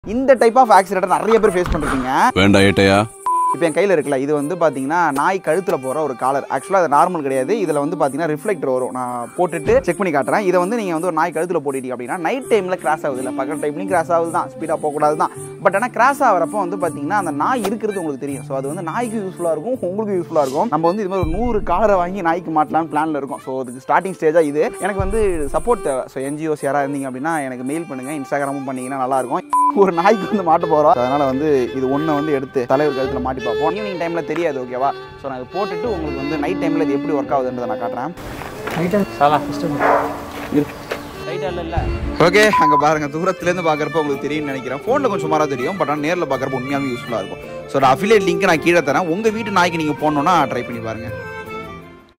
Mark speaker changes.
Speaker 1: இந்த type of accident நிறைய பேர் ஃபேஸ் பண்ணிருக்கீங்க
Speaker 2: வேண்டாம் ஏட்டையா
Speaker 1: இப்போ என் கையில் இருக்குல்ல இது வந்து பார்த்தீங்கன்னா நாய் கழுத்தில் போகிற ஒரு காலர் ஆக்சுவலாக அது நார்மல் கிடையாது இதில் வந்து பார்த்தீங்கன்னா ரிஃப்ளெக்டர் வரும் நான் போட்டுட்டு செக் பண்ணி காட்டுறேன் இதை வந்து நீங்கள் வந்து ஒரு நாய் கழுத்தில் போட்டுட்டீங்க அப்படின்னா நைட் டைமில் கிராஸ் ஆகுது இல்லை பகல் டைம்லையும் கிராஸ் ஆகுது தான் ஸ்பீடாக போகக்கூடாது தான் பட் ஆனால் கிராஸ் ஆகிறப்போ வந்து பார்த்தீங்கன்னா அந்த நாய் இருக்கிறது உங்களுக்கு தெரியும் ஸோ அது வந்து நாய்க்கு யூஸ்ஃபுல்லாக இருக்கும் உங்களுக்கு யூஸ்ஃபுல்லாக இருக்கும் நம்ம வந்து இது மாதிரி ஒரு நூறு காலரை வாங்கி நாய்க்கு மாட்டலாம்னு பிளானில் இருக்கும் ஸோ அதுக்கு ஸ்டார்டிங் ஸ்டேஜாக இது எனக்கு வந்து சப்போர்ட் தேவை ஸோ என்ஜிஓஸ் யாராக இருந்தீங்க அப்படின்னா எனக்கு மெயில் பண்ணுங்கள் இன்ஸ்டாகிராமும் பண்ணீங்கன்னா நல்லாயிருக்கும் ஒரு நாய்க்கு வந்து மாட்ட போகிறோம் அதனால் வந்து இது ஒன்றை வந்து எடுத்து தலைவர் கழுத்தில் மாட்டி பார்ப்போம் ஈவினிங் டைமில் தெரியாது ஓகேவா ஸோ நான் இதை போட்டுட்டு உங்களுக்கு வந்து நைட் டைமில் இது எப்படி ஒர்க் ஆகுதுன்றதை நான் காட்டுறேன் ஓகே அங்கே பாருங்க தூரத்துலேருந்து பார்க்குறப்ப உங்களுக்கு தெரியும்னு நினைக்கிறேன் ஃபோனில் கொஞ்சம் சுமாராக தெரியும் பட் ஆனால் நேரில் பார்க்குறப்ப உண்மையாகவே யூஸ்ஃபுல்லாக இருக்கும் ஸோ அஃபிலியேட் லிங்க் நான் கீழே தரேன் உங்கள் வீட்டு நாய்க்கு நீங்கள் போடணுன்னா ட்ரை பண்ணி பாருங்கள்